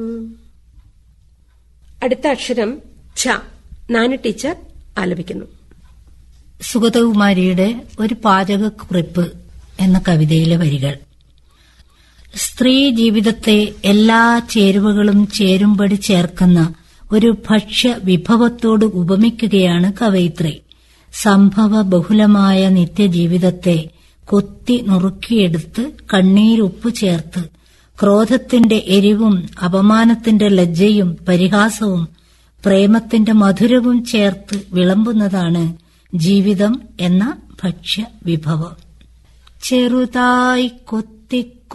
അടുത്ത അക്ഷരം ഛ നാന ടീച്ചർ ആലപിക്കുന്നു സുഗതകുമാരിയുടെ ഒരു പാചകക്കുറിപ്പ് എന്ന കവിതയിലെ വരികൾ സ്ത്രീ ജീവിതത്തെ എല്ലാ ചേരുവകളും ചേരുംപടി ചേർക്കുന്ന ഒരു ഭക്ഷ്യ വിഭവത്തോട് ഉപമിക്കുകയാണ് കവയിത്രി സംഭവ ബഹുലമായ നിത്യജീവിതത്തെ കൊത്തി നുറുക്കിയെടുത്ത് കണ്ണീരുപ്പ് ചേർത്ത് ക്രോധത്തിന്റെ എരിവും അപമാനത്തിന്റെ ലജ്ജയും പരിഹാസവും പ്രേമത്തിന്റെ മധുരവും ചേർത്ത് വിളമ്പുന്നതാണ് ജീവിതം എന്ന ഭക്ഷ്യ വിഭവം ചെറുതായി കൊത്തി